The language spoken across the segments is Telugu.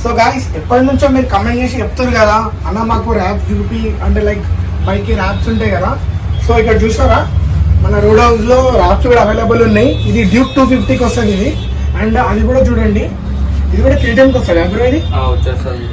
సో గాయస్ ఎప్పటి నుంచో మీరు కమెంట్ చేసి చెప్తారు కదా అన్న మాకు ర్యాప్స్ చూపి అంటే లైక్ బైక్ ర్యాప్స్ ఉంటాయి కదా సో ఇక్కడ చూసారా మన రోడ్ హౌస్ లో ర్యాప్స్ కూడా అవైలబుల్ ఉన్నాయి ఇది డ్యూక్ టూ ఫిఫ్టీకి వస్తుంది ఇది అండ్ అది కూడా చూడండి ఇది కూడా కేటీఎంకి వస్తుంది బ్రో ఇది వచ్చేస్తుంది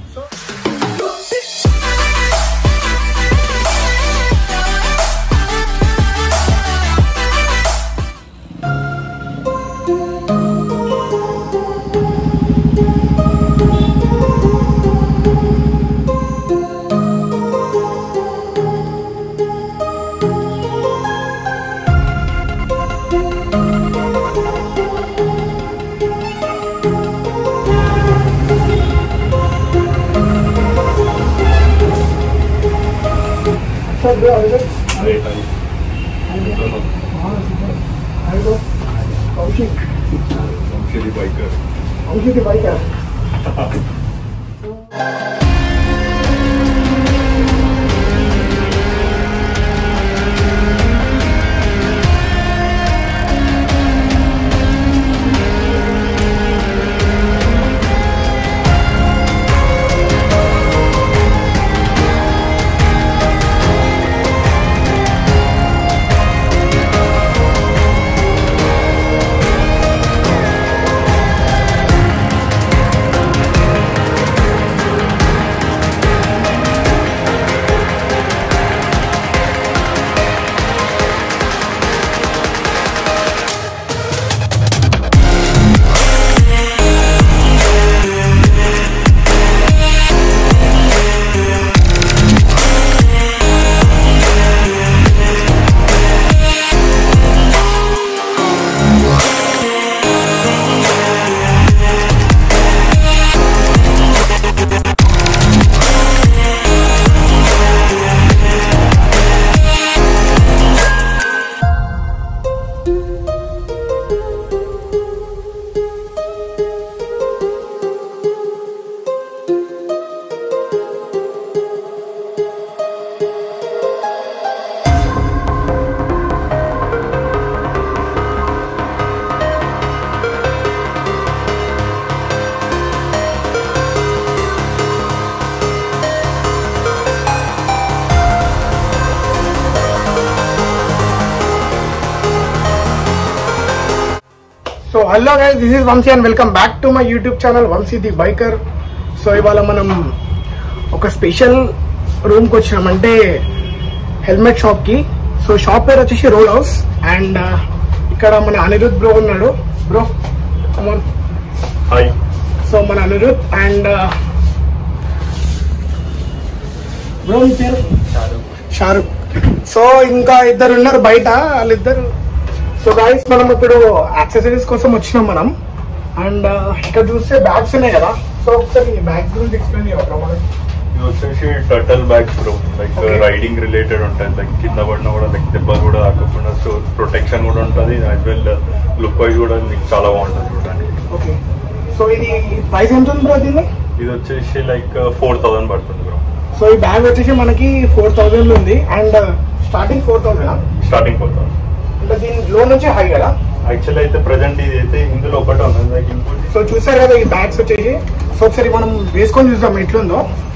సార్ బ్రో అది కూడా- రేట్ అది ఆ, సూపర్. అది bro. Kaushik Vamshi biker Kaushik bike so hello guys this is Vamshi and welcome back to my YouTube channel Vamsi the biker so ఇవాళ మనం ఒక స్పెషల్ రూమ్కి వచ్చినాం అంటే హెల్మెట్ షాప్కి సో షాప్ పేరు వచ్చేసి రోడ్ హౌస్ అండ్ ఇక్కడ మన అనిరుద్ బ్రో ఉన్నాడు బ్రో కమాన్ హాయ్ సో మన అనిరుద్ అండ్ బ్రో మీ పేరు షారుఖ్ సో ఇంకా ఇద్దరు ఉన్నారు బయట వాళ్ళిద్దరు సో గాయస్ మనం ఇప్పుడు యాక్సెసరీస్ కోసం వచ్చినాం మనం అండ్ ఇక్కడ చూస్తే బ్యాగ్స్ ఉన్నాయి కదా సో ఒకసారి బ్యాగ్ గురించి ఎక్స్ప్లెయిన్ చేయగలరా మనకి ఇది వచ్చేసి turtle bags bro like Okay. Riding related ఉంటుంది లైక్ కింద పడినా కూడా లైక్ దెబ్బలు కూడా తాకకుండా సో ప్రొటెక్షన్ కూడా ఉంటుంది యాజ్ వెల్ లుక్ వైజ్ కూడా మీకు చాలా బాగుంటుంది చూడడానికి ఓకే సో ఇది ప్రైస్ ఎంత ఉంది బ్రో దీన్ని ఇది వచ్చేసి లైక్ ఫోర్ థౌసండ్ పడుతుంది బ్రో సో ఈ బ్యాగ్ వచ్చేసి మనకి ఫోర్ థౌజండ్ ఉంది and starting four thousand starting four thousand అంటే దీని లో నుంచి హై కదా యాక్చువల్ అయితే ప్రజెంట్ ఇది అయితే ఇందులో ఒకటి ఉంది లైక్ ఇంకోటి సో చూసారు కదా ఈ బ్యాగ్స్ వచ్చేసి సో ఒకసారి మనం వేసుకొని చూద్దాం ఎట్లుందో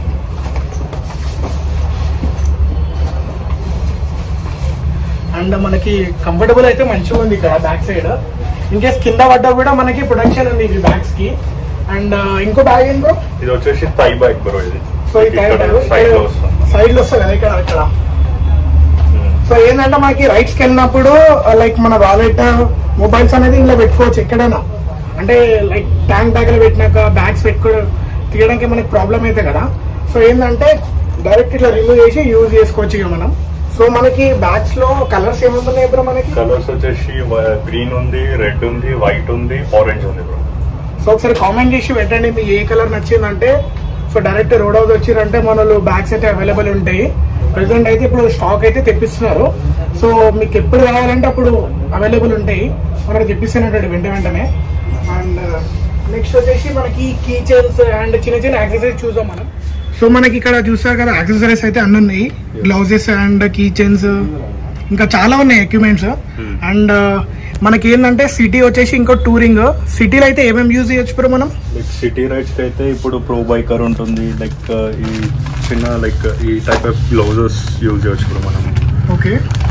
అండ్ మనకి కంఫర్టబుల్ అయితే మంచిగా ఉంది ఇక్కడ బ్యాక్ సైడ్ ఇన్ కేస్ కింద పడ్డా కూడా మనకి ప్రొటెక్షన్ ఉంది ఈ బ్యాగ్స్ కి అండ్ ఇంకో బ్యాగ్ ఏంటో ఇది వచ్చేసి థై బ్యాగ్ బ్రో ఇది సో ఈ ఇక్కడ side లో వస్తుంది సైడ్ లో వస్తుంది కదా ఇక్కడ ఇక్కడ Hmm. సో ఏంటంటే మనకి రైట్స్కి వెళ్ళినప్పుడు లైక్ మన వాలెట్ మొబైల్స్ అనేది ఇంట్లో పెట్టుకోవచ్చు ఎక్కడైనా అంటే లైక్ ట్యాంక్ దగ్గర పెట్టినాక బ్యాగ్స్ పెట్టుకో తీయడానికి మనకి ప్రాబ్లం అయితే కదా సో ఏంటంటే డైరెక్ట్ ఇట్లా రిమూవ్ చేసి యూజ్ చేసుకోవచ్చు ఇక మనం సో మనకి బ్యాగ్స్ లో కలర్స్ ఏమున్నాయి బ్రో మనకి కలర్స్ వచ్చేసి గ్రీన్ ఉంది రెడ్ ఉంది వైట్ ఉంది ఆరెంజ్ ఉంది బ్రో సో ఒకసారి కామెంట్ చేసి పెట్టండి మీకు ఏ కలర్ నచ్చిందంటే సో డైరెక్ట్ రోడ్ హౌస్ వచ్చిరంటే మనలో బ్యాగ్స్ అయితే అవైలబుల్ ఉంటాయి ప్రెసెంట్ అయితే ఇప్పుడు స్టాక్ అయితే తెప్పిస్తున్నారు సో మీకు ఎప్పుడు కావాలంటే అప్పుడు అవైలబుల్ ఉంటాయి మనకి తెప్పిస్తున్నట్టు వెంట వెంటనే అండ్ నెక్స్ట్ వచ్చేసి మనకి కీ చైన్స్ అండ్ చిన్న చిన్న యాక్సెసరీస్ చూసాం మనం సో మనకి ఇక్కడ చూసారు కదా యాక్సెసరీస్ అయితే అన్ని ఉన్నాయి గ్లౌజెస్ అండ్ కీ చైన్స్ ఇంకా చాలా ఉన్నాయి ఎక్విప్మెంట్స్ Hmm. అండ్ మనకి ఏంటంటే సిటీ వచ్చేసి ఇంకో టూరింగ్ సిటీలో అయితే ఏమేమి యూజ్ చేయొచ్చు బ్రో మనం లైక్ సిటీ రైడ్స్ కి అయితే ఇప్పుడు ప్రో బైకర్ ఉంటుంది లైక్ ఈ చిన్న లైక్ ఈ టైప్ ఆఫ్ గ్లౌజెస్ యూజ్ చేయొచ్చు ఇప్పుడు మనం ఓకే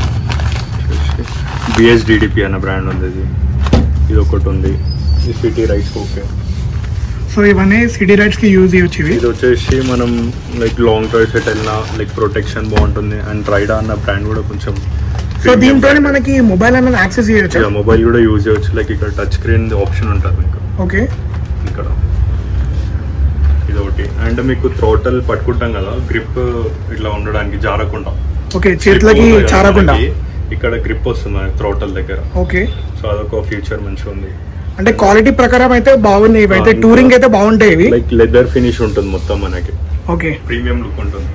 బిఎస్డిడిపి అనే బ్రాండ్ ఉంది ఇది ఇది ఒకటి ఉంది ఈ సిటీ రైడ్స్ ఓకే సో ఇవన్నీ సిటీ రైడ్స్ కి యూజ్ చేయొచ్చు ఇవి ఇది వచ్చేసి మనం లైక్ లాంగ్ డ్రైవ్స్ ఎట్ వెళ్ళినా లైక్ ప్రొటెక్షన్ బాగుంటుంది అండ్ రైడా అన్న బ్రాండ్ కూడా కొంచెం సో దీంతో మనకి మొబైల్ అనేది యాక్సెస్ చేయొచ్చు మొబైల్ కూడా యూజ్ చేయొచ్చు లైక్ ఇక్కడ టచ్ స్క్రీన్ ఆప్షన్ ఉంటుంది మీకు ఓకే ఇక్కడ ఇది ఒకటి అండ్ మీకు థ్రోటల్ పట్టుకుంటాం కదా గ్రిప్ ఇట్లా ఉండడానికి జారకుండా ఓకే చేతులకి Grip ఉంటుంది కదా చారకుండా మనకి, ఇక్కడ గ్రిప్ వస్తుంది మనకి థ్రోటల్ దగ్గర ఓకే సో అదొక ఫ్యూచర్ మంచిగా ఉంది అంటే క్వాలిటీ ప్రకారం అయితే బాగుంది ఇవైతే ఇంకా- టూరింగ్ అయితే బాగుంటాయి ఇవి లైక్ లెదర్ ఫినిష్ ఉంటుంది మొత్తం మనకి ఓకే ప్రీమియం లుక్ ఉంటుంది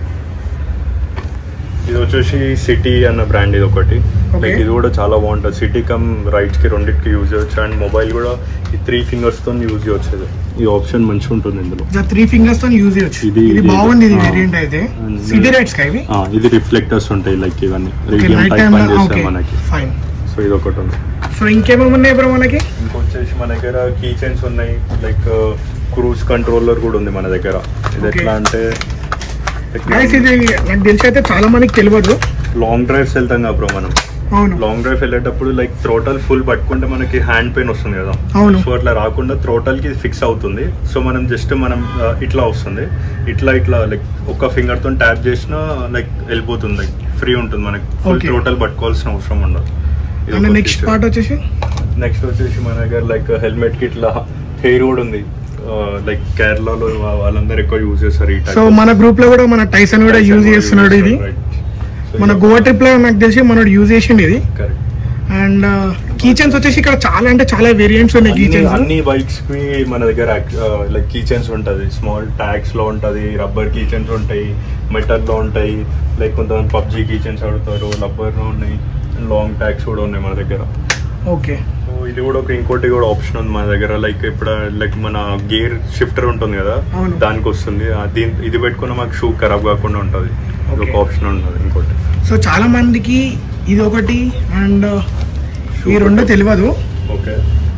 ఇది వచ్చేసి సిటీ అన్న బ్రాండ్ ఇది ఒకటి Okay. లైక్ ఇది కూడా చాలా బాగుంటుంది సిటీ కమ్ రైట్స్ కి రెండింటికి యూజ్ చేయొచ్చు అండ్ మొబైల్ కూడా ఈ త్రీ ఫింగర్స్ తో యూజ్ చేయొచ్చు ఇది ఈ ఆప్షన్ మంచిగా ఉంటుంది ఇందులో త్రీ ఫింగర్స్ తో యూజ్ చేయొచ్చు ఇది- ఇది ఇది- బాగుంది ఇది ఆ. వేరియంట్ అయితే And సిటీ రైడ్స్ కా ఇవి ఆ, ఇది రిఫ్లెక్టర్స్ ఉంటాయి లైక్ ఇవన్నీ okay radium night type time పని ఓకే చేస్తాయి మనకి ఫైన్ సో ఇది ఒకటి ఉంది సో ఇంకేమేమి ఉన్నాయి బ్రో మనకి ఇంకొచ్చేసి మన దగ్గర కీ చైన్స్ ఉన్నాయి లైక్ క్రూజ్ కంట్రోలర్ కూడా ఉంది మన దగ్గర ఇది Okay. ఎట్లా అంటే గైస్ ఇది నాకు తెలిసి అయితే చాలా మందికి తెలియదు లాంగ్ డ్రైవ్స్ వెళ్తాం కదా బ్రో మనం అవును లాంగ్ డ్రైవ్ వెళ్ళేటప్పుడు లైక్ థ్రోటల్ ఫుల్ పట్టుకుంటే మనకి హ్యాండ్ పెయిన్ వస్తుంది కదా అవును. సో అట్లా రాకుండా థ్రోటల్ కి ఫిక్స్ అవుతుంది సో మనం జస్ట్ మనం ఆ, ఇట్లా వస్తుంది ఇట్లా ఇట్లా లైక్ ఒక ఫింగర్ తో ట్యాప్ చేసినా లైక్ వెళ్ళిపోతుంది లైక్ ఫ్రీ ఉంటుంది మనకి ఫుల్ Okay. థ్రోటల్ పట్టుకోవాల్సిన అవసరం ఉండదు ఇది అండ్ ఒక నెక్స్ట్ feature. పార్ట్ వచ్చేసి నెక్స్ట్ వచ్చేసి మన దగ్గర లైక్ హెల్మెట్ కి ఇట్లా హెయిర్ కూడా ఉంది లైక్ కేరళలో వా- వాళ్ళందరూ ఎక్కువ యూజ్ చేస్తారు ఈ సో మన గ్రూప్ లో కూడా మన టైసన్ కూడా యూజ్ చేస్తున్నాడు ఇది మన గోవా ట్రిప్ లో నాకు తెలిసి మనోడు యూజ్ చేసిండు ఇది కరెక్ట్ అండ్ కీచెన్స్ వచ్చేసి ఇక్కడ చాలా అంటే చాలా వేరియంట్స్ ఉన్నాయి అన్ని- కీచెన్స్ అన్ని బైక్స్ కి మన దగ్గర లైక్ కీచెన్స్ ఉంటది స్మాల్ ట్యాగ్స్ లో ఉంటది రబ్బర్ కీచెన్స్ ఉంటాయి మెటల్ లో ఉంటాయి లైక్ కొంతమంది పబ్జీ కీచెన్స్ ఆడుతారు రబ్బర్ లో ఉన్నాయి లాంగ్ ట్యాగ్స్ కూడా ఉన్నాయి మన దగ్గర ఓకే సో ఇది కూడా ఒక ఇంకోటి కూడా ఆప్షన్ ఉంది మన దగ్గర లైక్ ఇప్పుడు లైక్ మన గేర్ షిఫ్టర్ ఉంటుంది కదా అవును. దానికి వస్తుంది ఆ దీని ఇది పెట్టుకున్న మాకు షూ ఖరాబ్ కాకుండా ఉంటది ఇది ఒక Okay. ఆప్షన్ ఉన్నది ఇంకోటి సో చాలా మందికి ఇది ఒకటి అండ్ ఈ రెండు తెలియదు ఓకే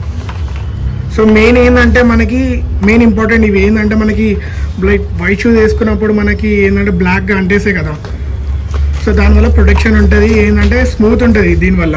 సో మెయిన్ ఏంటంటే మనకి మెయిన్ ఇంపార్టెంట్ ఇవి ఏంటంటే మనకి లైక్ వైట్ షూస్ వేసుకున్నప్పుడు మనకి ఏంటంటే బ్లాక్ గా అంటేసే కదా సో దానివల్ల ప్రొటెక్షన్ ఉంటుంది ఏంటంటే స్మూత్ ఉంటుంది దీనివల్ల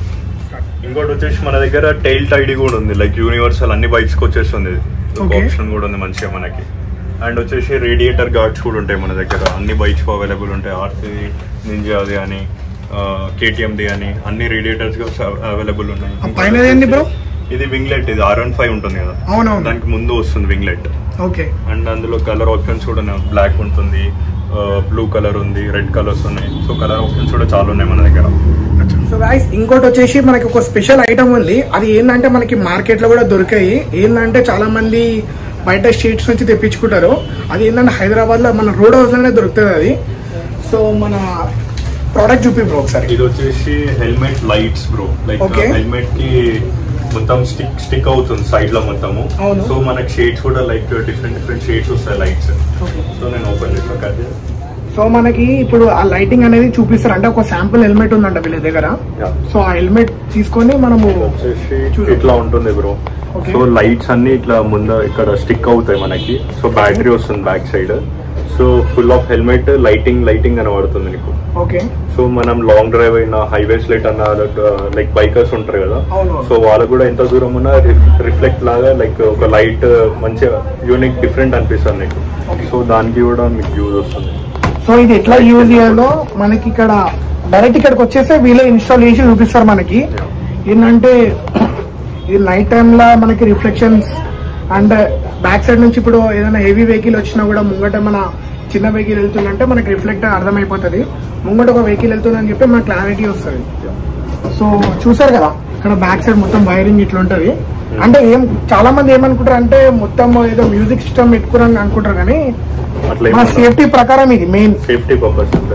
ఇంకోటి వచ్చేసి మన దగ్గర టైల్ టైడ్ కూడా ఉంది లైక్ యూనివర్సల్ అన్ని బైక్స్ కి వచ్చేస్తుంది Okay. ఆప్షన్ కూడా ఉంది మంచిగా మనకి అండ్ వచ్చేసి రేడియేటర్ గార్డ్స్ కూడా ఉంటాయి మన దగ్గర అన్ని బైక్స్ అవైలబుల్ ఉంటాయి ఆర్సీ నింజాది అని కేటీఎంది అని అన్ని రేడియేటర్స్ అవైలబుల్ ఉన్నాయి ఆ పైనది ఏంది bro? ఇది వింగ్లెట్ ఇది ఆర్ వన్ ఫైవ్ ఉంటుంది కదా అవునవును దానికి ముందు వస్తుంది వింగ్లెట్ ఓకే అండ్ అందులో కలర్ ఆప్షన్స్ కూడా బ్లాక్ ఉంటుంది బ్లూ కలర్ ఉంది రెడ్ కలర్స్ ఉన్నాయి సో కలర్ ఆప్షన్స్ కూడా చాలా ఉన్నాయి మన దగ్గర సో గాయస్ ఇంకోటి వచ్చేసి మనకి ఒక స్పెషల్ ఐటమ్ ఉంది అది ఏంటంటే మనకి మార్కెట్ లో కూడా దొరికాయి ఏంటంటే చాలా మంది బయట స్టేట్స్ నుంచి తెప్పించుకుంటారు అది ఏంటంటే హైదరాబాద్ లో మన రోడ్ హౌస్ లోనే దొరుకుతుంది అది సో మన ప్రోడక్ట్ చూపి బ్రో ఒకసారి ఇది వచ్చేసి helmet lights bro like Okay. Helmet కి మొత్తం స్టిక్ స్టిక్ అవుతుంది సైడ్ లో మొత్తము అవును. సో మనకి షేడ్స్ కూడా లైక్ డిఫరెంట్ డిఫరెంట్ షేడ్స్ వస్తాయి లైట్స్ సో నేను ఓపెన్ చేస్తా కట్ చేసి సో మనకి ఇప్పుడు ఆ లైటింగ్ అనేది చూపిస్తారు అంటే ఒక శాంపుల్ హెల్మెట్ ఉందంట వీళ్ళ దగ్గర Yeah. సో ఆ హెల్మెట్ తీసుకొని మనము వచ్చేసి చూడు. ఇట్లా ఉంటుంది బ్రో Okay. సో లైట్స్ అన్ని ఇట్లా ముందు ఇక్కడ స్టిక్ అవుతాయి మనకి సో బ్యాటరీ వస్తుంది back side so full of helmet lighting lighting అని పడుతుంది నీకు ఓకే సో మనం లాంగ్ డ్రైవ్ అయినా హైవేస్ లైట్ అన్న లైక్ బైకర్స్ ఉంటారు కదా అవును. సో వాళ్ళకు కూడా ఎంత దూరం ఉన్నా రిఫ్లెక్ట్ లాగా లైక్ ఒక లైట్ మంచిగా యూనిక్ డిఫరెంట్ అనిపిస్తుంది నీకు Okay. సో దానికి కూడా మీకు యూజ్ వస్తుంది సో ఇది ఎట్లా యూజ్ చేయాలో మనకి ఇక్కడ డైరెక్ట్ ఇక్కడికి వచ్చేస్తే వీళ్ళే ఇన్స్టాల్ చేసి చూపిస్తారు మనకి ఏంటంటే ఇది నైట్ టైంలో మనకి రిఫ్లెక్షన్స్ అండ్ బ్యాక్ సైడ్ నుంచి ఇప్పుడు ఏదైనా హెవీ వెహికల్ వచ్చినా కూడా ముంగట మన చిన్న వెహికల్ వెళ్తుందంటే మనకి రిఫ్లెక్ట్ అర్థమైపోతుంది ముంగట ఒక వెహికల్ వెళ్తుందని చెప్పి మనకు క్లారిటీ వస్తుంది సో చూసారు కదా ఇక్కడ బ్యాక్ సైడ్ మొత్తం వైరింగ్ ఇట్లా ఉంటది అంటే ఏం చాలా మంది ఏమనుకుంటారు అంటే మొత్తం ఏదో మ్యూజిక్ సిస్టమ్ పెట్టుకున్నాను అనుకుంటారు కానీ అట్లా మన సేఫ్టీ ప్రకారం ఇది మెయిన్ సేఫ్టీ పర్పస్ అంతే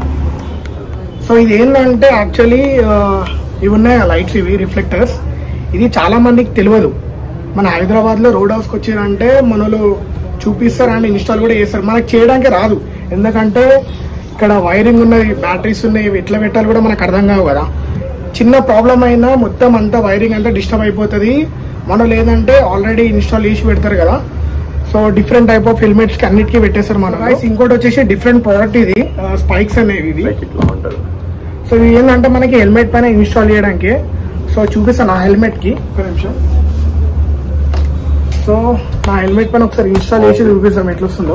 సో ఇది ఏంటంటే యాక్చువల్లీ ఇవి ఉన్నాయి లైట్స్ ఇవి రిఫ్లెక్టర్స్ ఇది చాలా మందికి తెలియదు మన హైదరాబాద్ లో రోడ్ హౌస్కి వచ్చారంటే మనలు చూపిస్తారు అండ్ ఇన్స్టాల్ కూడా చేస్తారు మనకు చేయడానికి రాదు ఎందుకంటే ఇక్కడ వైరింగ్ ఉన్నది బ్యాటరీస్ ఉన్నాయి ఇవి ఎట్లా పెట్టాలి కూడా మనకు అర్థం కావు కదా చిన్న ప్రాబ్లం అయినా మొత్తం అంతా వైరింగ్ అంతా డిస్టర్బ్ అయిపోతుంది మనం లేదంటే ఆల్రెడీ ఇన్స్టాల్ చేసి పెడతారు కదా so different type of helmets కి అన్నిటికీ పెట్టేస్తారు మనం Guys, ఇంకోటి వచ్చేసి డిఫరెంట్ ప్రోడక్ట్ ఇది స్పైక్స్ అనేవి ఇది లైక్ ఇట్లా ఉంటుంది సో ఇవి ఏంటంటే మనకి హెల్మెట్ పైన ఇన్స్టాల్ చేయడానికి సో చూపిస్తాను నా హెల్మెట్ కి ఒక నిమిషం సో నా హెల్మెట్ పైన ఒకసారి ఇన్స్టాల్ చేసి చూపిస్తాం ఎట్లా వస్తుందో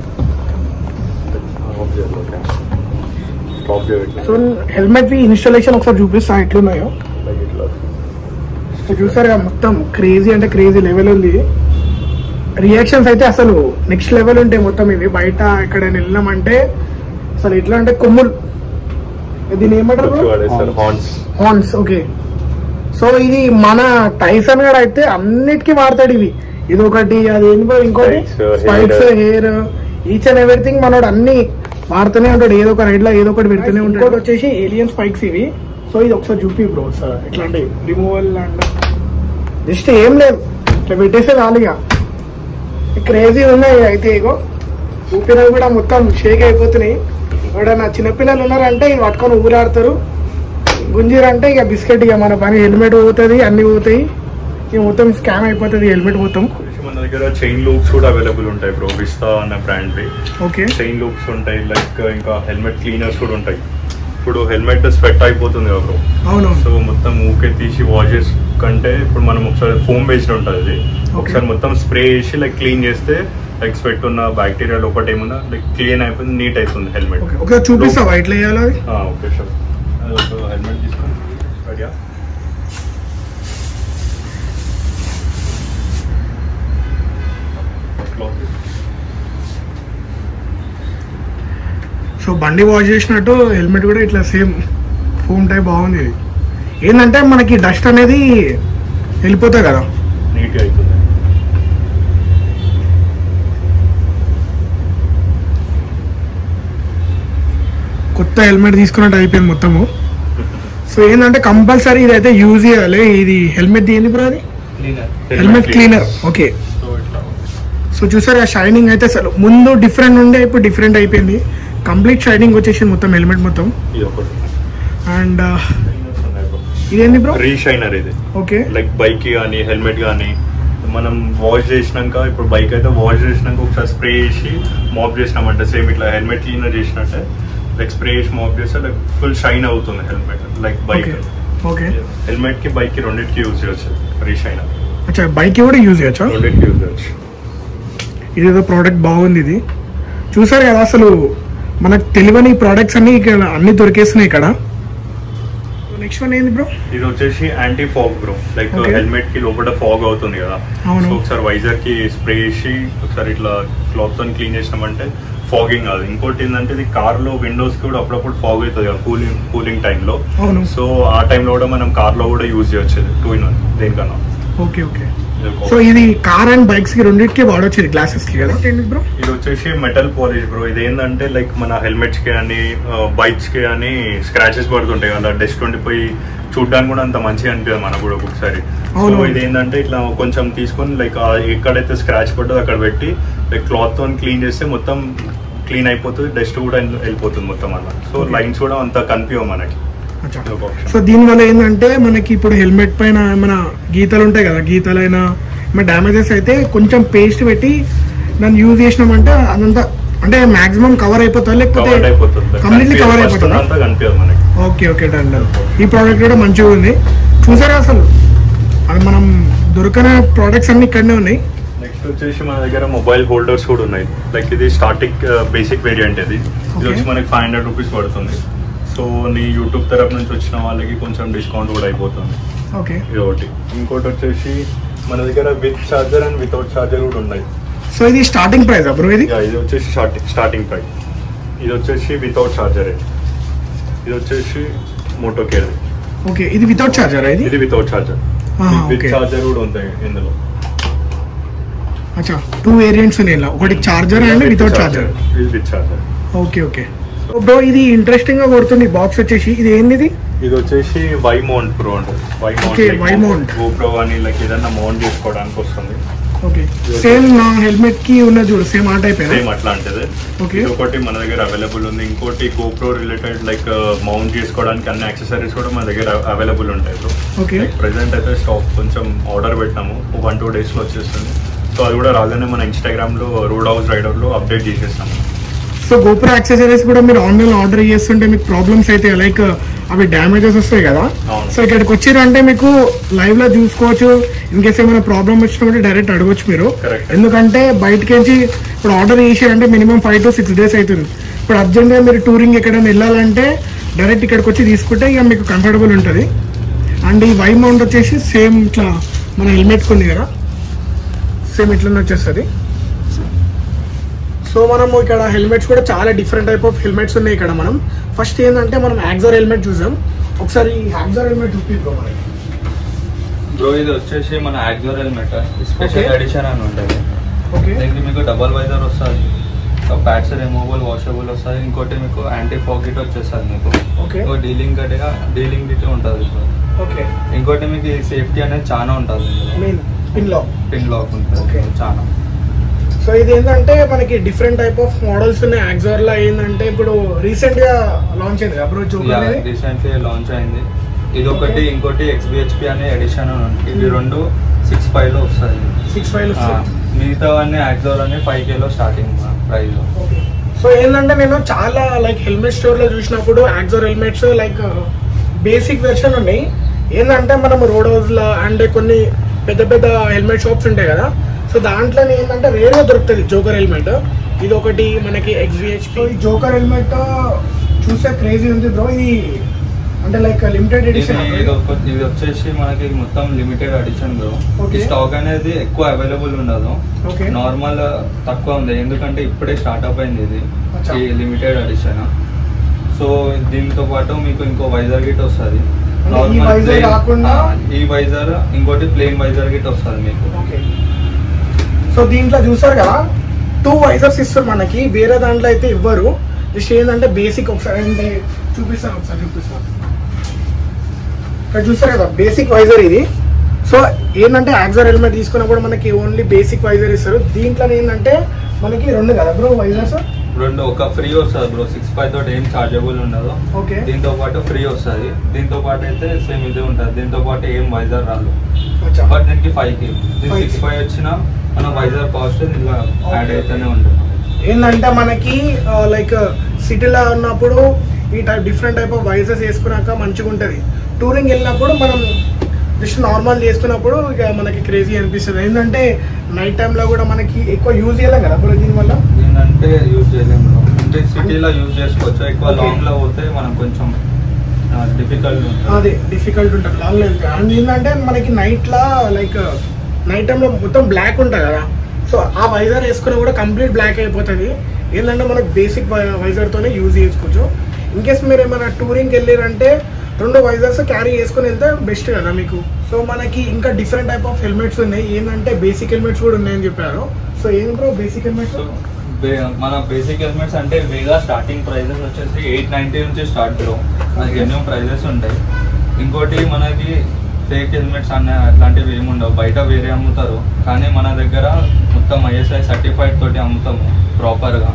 ఆఫ్ చేయాలి ఓకే స్టాప్ చేయాలి సో హెల్మెట్ వి ఇన్స్టాలేషన్ ఒకసారి చూపిస్తా ఎట్లున్నాయో లైక్ ఇట్లా సో చూసారు కదా మొత్తం క్రేజీ అంటే క్రేజీ లెవెల్ ఉంది రియాక్షన్స్ అయితే అసలు నెక్స్ట్ లెవెల్ ఉంటాయి మొత్తం ఇవి బయట ఎక్కడైనా వెళ్ళినామంటే అసలు ఎట్లా అంటే కొమ్ములు దీని ఏమంటారు వచ్చి వాడేస్తారు హార్న్స్ హార్న్స్ ఓకే సో ఇది మన టైసన్ గడ అయితే అన్నిటికీ వాడతాడు ఇవి ఇది ఒకటి అది ఏంటో ఇంకోటి Spikes, spikes hair. Hair each and everything మనోడు అన్ని వాడుతూనే ఉంటాడు ఏదో ఒక రైడ్ లో ఏదో ఒకటి పెడుతూనే ఉంటాడు ఇంకోటి వచ్చేసి ఏలియన్ స్పైక్స్ ఇవి సో ఇది ఒకసారి చూపి బ్రో సార్ ఇట్లాంటి రిమూవల్ అండ్ జస్ట్ ఏం లేదు ఇట్లా పెట్టేసే రాలిగా క్రేజీ ఉన్నాయి అయితే ఇగో ఊపినవి కూడా మొత్తం షేక్ అయిపోతున్నాయి ఎవడన్నా చిన్నపిల్లలు ఉన్నారంటే ఇవి పట్టుకొని ఊరాడతారు గుంజీరంటే ఇక బిస్కెట్ ఇక మన పని హెల్మెట్ పోతుంది అన్ని పోతాయి ఇక మొత్తం స్కామ్ అయిపోతుంది హెల్మెట్ మొత్తం మన దగ్గర చైన్ లూప్స్ కూడా అవైలబుల్ ఉంటాయి బ్రో విస్తా అన్న బ్రాండ్ ఓకే చైన్ లూప్స్ ఉంటాయి లైక్ ఇంకా హెల్మెట్ క్లీనర్స్ కూడా ఉంటాయి ఇప్పుడు హెల్మెట్ స్వెట్ అయిపోతుంది కదా బ్రో అవును సో మొత్తం ఊకే తీసి వాషెస్ కంటే ఇప్పుడు మనం ఒకసారి ఫోమ్ బేస్డ్ ఉంటుంది అది ఒకసారి మొత్తం స్ప్రే చేసి లైక్ క్లీన్ చేస్తే లైక్ స్వెట్ ఉన్న బ్యాక్టీరియా లోపల ఏమున్నా లైక్ క్లీన్ అయిపోయింది నీట్ అవుతుంది హెల్మెట్ ఓకే ఒకసారి చూపిస్తావా ఎట్లా చేయాలో అది ఓకే షూర్ హెల్మెట్ తీసుకోండి రెడీయా సో బండి వాష్ చేసినట్టు హెల్మెట్ కూడా ఇట్లా సేమ్ ఫోమ్ టైప్ బాగుంది ఇది ఏంటంటే మనకి డస్ట్ అనేది వెళ్ళిపోతాయి కదా నీట్ అవుతుంది కొత్త హెల్మెట్ తీసుకున్నట్టు అయిపోయింది మొత్తము సో ఏంటంటే కంపల్సరీ ఇదైతే యూజ్ చేయాలి ఇది హెల్మెట్ దేని బ్రో అది హెల్మెట్ క్లీనర్ ఓకే సో ఇట్లా సో చూసారు ఆ షైనింగ్ అయితే అసలు ముందు డిఫరెంట్ ఉండే ఇప్పుడు డిఫరెంట్ అయిపోయింది కంప్లీట్ షైనింగ్ వచ్చేసింది మొత్తం హెల్మెట్ మొత్తం ఇది ఒకటి అండ్ ఇదేంది బ్రో రీషైనర్ ఇది ఓకే లైక్ బైక్ కానీ హెల్మెట్ కానీ మనం వాష్ చేసినాక ఇప్పుడు బైక్ అయితే వాష్ చేసినాక ఒకసారి స్ప్రే చేసి మాప్ చేసినామంటే సేమ్ ఇట్లా హెల్మెట్ క్లీనర్ చేసినట్టే లైక్ స్ప్రే చేసి మాప్ చేస్తే లైక్ ఫుల్ షైన్ అవుతుంది helmet like bike okay okay helmet కి బైక్ కి రెండింటికి యూజ్ చేయొచ్చు రీషైనర్ అచ్చా బైక్ కూడా యూజ్ చేయొచ్చా రెండింటికి యూజ్ చేయొచ్చు ఇదేదో ప్రోడక్ట్ బాగుంది ఇది చూసారు కదా అసలు మనకు తెలియని ప్రోడక్ట్స్ అన్ని ఇక్కడ అన్ని దొరికేస్తున్నాయి ఇక్కడ నెక్స్ట్ వన్ ఏంది బ్రో ఇది వచ్చేసి anti fog bro like Okay. Helmet కి లోపల ఫాగ్ అవుతుంది కదా అవును. సో ఒకసారి వైజర్ కి స్ప్రే చేసి ఒకసారి ఇట్లా క్లాత్ తో క్లీన్ చేసినామంటే ఫాగింగ్ కాదు ఇంకోటి ఏంటంటే ఇది కార్ లో విండోస్ కి కూడా అప్పుడప్పుడు ఫాగ్ అవుతుంది కదా కూలింగ్ కూలింగ్ టైంలో అవును సో ఆ టైంలో కూడా మనం కార్ లో కూడా యూజ్ చేయొచ్చు టూ ఇన్ వన్ దేనికన్నా ఓకే ఓకే ఇది ఒక సో ఇది కార్ అండ్ బైక్స్ కి రెండింటికి వాడొచ్చు ఇది గ్లాసెస్ కి కదా ఏంటి బ్రో ఇది వచ్చేసి మెటల్ పాలిష్ బ్రో ఇది ఏంటంటే లైక్ మన హెల్మెట్స్ కి అని బైక్స్ కి అని స్క్రాచెస్ పడుతుంటాయి అలా డస్ట్ ఉండిపోయి చూడడానికి కూడా అంత మంచిగా అనిపించదు మనకు కూడా ఒకసారి సో అవును. ఇది ఏంటంటే ఇట్లా కొంచెం తీసుకొని లైక్ ఎక్కడైతే స్క్రాచ్ పడ్డదో అక్కడ పెట్టి లైక్ క్లాత్ తో క్లీన్ చేస్తే మొత్తం క్లీన్ అయిపోతుంది డస్ట్ కూడా వెళ్ళి- వెళ్ళిపోతుంది మొత్తం అలా సో Okay. లైన్స్ కూడా అంత కనిపించవు మనకి అచ్చా ఇది ఒక option. సో దీని వల్ల ఏంటంటే మనకి ఇప్పుడు హెల్మెట్ పైన ఏమైనా గీతలు ఉంటాయి కదా గీతలైనా ఏమైనా డ్యామేజెస్ అయితే కొంచెం పేస్ట్ పెట్టి దాన్ని యూజ్ చేసినామంటే అదంతా అంటే మాక్సిమం కవర్ అయిపోతుంది లేకపోతే కవర్డ్ అయిపోతుంది కంప్లీట్లీ కవర్ First అయిపోతుందా అంతా కనిపించదు మనకి ఓకే ఓకే డన్ డన్ ఈ ప్రోడక్ట్ కూడా మంచిగా ఉంది చూసారా అసలు అది మనం దొరకని ప్రోడక్ట్స్ అన్ని ఇక్కడనే ఉన్నాయి నెక్స్ట్ వచ్చేసి మన దగ్గర మొబైల్ హోల్డర్స్ కూడా ఉన్నాయి లైక్ ఇది స్టార్టింగ్ బేసిక్ వేరియంట్ ఇది ఇది Okay. వచ్చి మనకి ఫైవ్ హండ్రెడ్ రూపీస్ పడుతుంది సో నీ యూట్యూబ్ తరపు నుంచి వచ్చిన వాళ్ళకి కొంచెం డిస్కౌంట్ కూడా అయిపోతుంది ఓకే ఇది ఒకటి ఇంకోటి వచ్చేసి మన దగ్గర with charger and without charger కూడా ఉన్నాయి సో ఇది స్టార్టింగ్ ప్రైస్ బ్రో ఇది Yeah, ఇది వచ్చేసి స్టార్టింగ్ స్టార్టింగ్ ప్రైస్ ఇది వచ్చేసి వితౌట్ చార్జర్ ఇది వచ్చేసి మోటో కేర్ ఓకే ఇది వితౌట్ చార్జర్ ఇది ఇది వితౌట్ చార్జర్ ఆహా, విత్ okay. చార్జర్ కూడా ఉంటాయి ఇందులో అచ్చా టూ వేరియంట్స్ ఉన్నాయి ఇలా ఒకటి చార్జర్ అండ్ వితౌట్ చార్జర్ ఇది with charger okay okay bro ఇది ఇంట్రెస్టింగ్ గా కొడుతుంది బాక్స్ వచ్చేసి ఇది ఏంది ఇది ఇది వచ్చేసి వై మౌంట్ ప్రో అంటారు Y Okay, Y mount. GoPro అని లైక్ ఏదన్నా మౌంట్ చేసుకోవడానికి వస్తుంది ఓకే సేమ్ నా హెల్మెట్ కి ఉన్న చూడు సేమ్ ఆ టైప్ సేమ్ అట్లాంటిది ఓకే ఇది ఒకటి మన దగ్గర అవైలబుల్ ఉంది ఇంకోటి గోప్రో రిలేటెడ్ లైక్ మౌంట్ చేసుకోవడానికి అన్ని యాక్సెసరీస్ కూడా మన దగ్గర అవైలబుల్ ఉంటాయి బ్రో ఓకే లైక్ ప్రెసెంట్ అయితే స్టాక్ కొంచెం ఆర్డర్ పెట్టాము వన్ టూ డేస్ లో వచ్చేస్తుంది సో అది కూడా రాగానే మన ఇన్స్టాగ్రామ్ లో రోడ్ హౌస్ రైడర్ లో అప్డేట్ చేసేస్తాము సో గోపుర యాక్సెసరీస్ కూడా మీరు ఆన్లైన్ ఆర్డర్ చేస్తుంటే మీకు ప్రాబ్లమ్స్ అయితే లైక్ అవి డ్యామేజెస్ వస్తాయి కదా అవును. సో ఇక్కడికి వచ్చిరంటే మీకు లైవ్ లో చూసుకోవచ్చు ఇన్ కేస్ ఏమైనా ప్రాబ్లం వచ్చినప్పుడు డైరెక్ట్ అడగొచ్చు మీరు Correct. ఎందుకంటే బయటకి నుంచి ఇప్పుడు ఆర్డర్ చేసారంటే minimum five to six days అవుతుంది ఇప్పుడు అర్జెంట్ గా మీరు టూరింగ్ ఎక్కడైనా వెళ్ళాలంటే డైరెక్ట్ ఇక్కడికి వచ్చి తీసుకుంటే ఇక మీకు కంఫర్టబుల్ ఉంటుంది అండ్ ఈ వై మౌంట్ వచ్చేసి సేమ్ ఇట్లా మన హెల్మెట్ ఉంది కదా సేమ్ ఇట్లనే వచ్చేస్తుంది సో మనము ఇక్కడ హెల్మెట్స్ కూడా చాలా డిఫరెంట్ టైప్ ఆఫ్ హెల్మెట్స్ ఉన్నాయి ఇక్కడ మనం ఫస్ట్ ఏంటంటే మనం యాక్సర్ హెల్మెట్ చూసాం ఒకసారి ఈ యాక్సర్ హెల్మెట్ చూపిద్దాం మనకి బ్రో ఇది వచ్చేసి మన Axor helmet special Okay. Edition అని ఉంటుంది ఓకే దీనికి మీకు డబల్ వైజర్ వస్తుంది ప్యాడ్స్ రిమూవబుల్ వాషబుల్ వస్తుంది ఇంకోటి మీకు యాంటీ ఫాకెట్ వచ్చేస్తుంది మీకు ఓకే ఇంకో డీలింగ్ గట్టిగా డీలింగ్ గిట్ ఉంటుంది ఇప్పుడు ఓకే ఇంకోటి మీకు ఈ సేఫ్టీ అనేది చాలా ఉంటుంది ఇందులో మెయిన్ పిన్ లో పిన్ లాక్ ఉంటుంది Okay. చాలా సో ఇది ఏంటంటే మనకి డిఫరెంట్ టైప్ ఆఫ్ మోడల్స్ ఉన్నాయి యాక్సర్ లో ఏంటంటే ఇప్పుడు రీసెంట్ గా లాంచ్ అయింది అబ్రో జోక్ అనేది రీసెంట్లీ లాంచ్ అయింది ఇది ఒకటి Okay. ఇంకోటి ఎక్స్బిహెచ్పి అనే ఎడిషన్ అని ఉంది ఇవి రెండు సిక్స్ ఫైవ్ లో వస్తుంది సిక్స్ ఫైవ్ మిగతా అన్ని యాక్జోర్ అన్ని ఫైవ్ కేలో స్టార్టింగ్ ప్రైస్ సో ఏంటంటే నేను చాలా లైక్ హెల్మెట్ స్టోర్ లో చూసినప్పుడు Axor helmets like basic version ఉన్నాయి ఏంటంటే మనం రోడ్ హౌస్ లో అండ్ కొన్ని పెద్ద పెద్ద హెల్మెట్ షాప్స్ ఉంటాయి కదా సో దాంట్లో ఏంటంటే రేర్గా దొరుకుతుంది జోకర్ హెల్మెట్ ఇది ఒకటి మనకి ఎక్స్విహెచ్పి ఈ జోకర్ హెల్మెట్ చూసే క్రేజీ ఉంది బ్రో ఇది అంటే లైక్ లిమిటెడ్ ఇది ఎడిషన్ ఇది ఒక- ఇది వచ్చేసి మనకి మొత్తం లిమిటెడ్ ఎడిషన్ బ్రో Okay. ఈ స్టాక్ అనేది ఎక్కువ అవైలబుల్ ఉండదు ఓకే నార్మల్ తక్కువ ఉంది ఎందుకంటే ఇప్పుడే స్టార్ట్అప్ అయింది ఇది అచ్చా. ఈ లిమిటెడ్ ఎడిషన్ సో దీంతో పాటు మీకు ఇంకో వైజర్ గిట్ వస్తుంది అంటే ఈ visor కాకుండా- ఈ వైజర్ ఇంకోటి ప్లేన్ వైజర్ గిట్ వస్తుంది మీకు ఓకే సో దీంట్లో చూసారు కదా టూ వైజర్స్ ఇస్తారు మనకి వేరే దాంట్లో అయితే ఇవ్వరు జస్ట్ ఏంటంటే బేసిక్ ఒకసారి అంటే చూపిస్తాను ఒకసారి చూపిస్తాను ఇక్కడ చూసారు కదా బేసిక్ వైజర్ ఇది సో ఏంటంటే యాక్సర్ హెల్మెట్ తీసుకున్నప్పుడు మనకి ఓన్లీ బేసిక్ వైజర్ ఇస్తారు దీంట్లో ఏంటంటే మనకి రెండు కదా బ్రో వైజర్స్ రెండు ఒక ఫ్రీ వస్తుంది బ్రో సిక్స్ ఫైవ్ తోటి ఏం చార్జబుల్ ఉండదు ఓకే దీంతో పాటు ఫ్రీ వస్తుంది దీంతో పాటు అయితే సేమ్ ఇది ఉంటుంది దీంతో పాటు ఏం వైజర్ రాదు అచ్చా బట్ దీనికి ఫైవ్ కి దీనికి 5K. సిక్స్ ఫైవ్ వచ్చినా మన వైజర్ కాస్ట్ ఇలా యాడ్ అయితేనే ఉంటుంది ఏంటంటే మనకి లైక్ సిటీలో ఉన్నప్పుడు ఈ టైప్ డిఫరెంట్ టైప్ ఆఫ్ వైజెస్ వేసుకున్నాక మంచిగా ఉంటుంది టూరింగ్ వెళ్ళినప్పుడు మనం జస్ట్ నార్మల్ చేసుకున్నప్పుడు ఇక మనకి క్రేజీ అనిపిస్తుంది ఏంటంటే నైట్ టైంలో కూడా మనకి ఎక్కువ యూజ్ చేయలేం కదా బ్రో దీనివల్ల దీనంటే యూజ్ చేయలేము bro. అంటే సిటీలో యూజ్ చేసుకోవచ్చు ఎక్కువ Okay. లాంగ్ లో పోతే మనం కొంచెం డిఫికల్ట్ అదే డిఫికల్ట్ ఉంటుంది లాంగ్ లెంత్ అండ్ ఏంటంటే మనకి నైట్ లా లైక్ నైట్ టైంలో మొత్తం బ్లాక్ ఉంటుంది కదా సో ఆ వైజర్ వేసుకున్నా కూడా కంప్లీట్ బ్లాక్ అయిపోతుంది ఏంటంటే మనకి బేసిక్ వైజర్ తోనే యూజ్ చేసుకోవచ్చు ఇన్ కేస్ మీరు ఏమైనా టూరింగ్కి వెళ్ళారంటే రెండు వైజర్స్ క్యారీ చేసుకుని వెళ్తే బెస్ట్ కదా మీకు సో మనకి ఇంకా డిఫరెంట్ టైప్ ఆఫ్ హెల్మెట్స్ ఉన్నాయి ఏంటంటే బేసిక్ హెల్మెట్స్ కూడా ఉన్నాయని చెప్పారు సో ఏం బ్రో బేసిక్ హెల్మెట్స్ సో మన బేసిక్ హెల్మెట్స్ అంటే వేగా స్టార్టింగ్ ప్రైజెస్ వచ్చేసి ఎయిట్ నైన్టీ నుంచి స్టార్ట్ బ్రో మనకి ఎన్నో ప్రైజెస్ ఉంటాయి ఇంకోటి మనకి ఫేక్ హెల్మెట్స్ అనే అట్లాంటివి ఏమి ఉండవు బయట వేరే అమ్ముతారు కానీ మన దగ్గర మొత్తం ఐఎస్ఐ సర్టిఫైడ్ తోటి అమ్ముతాము ప్రాపర్గా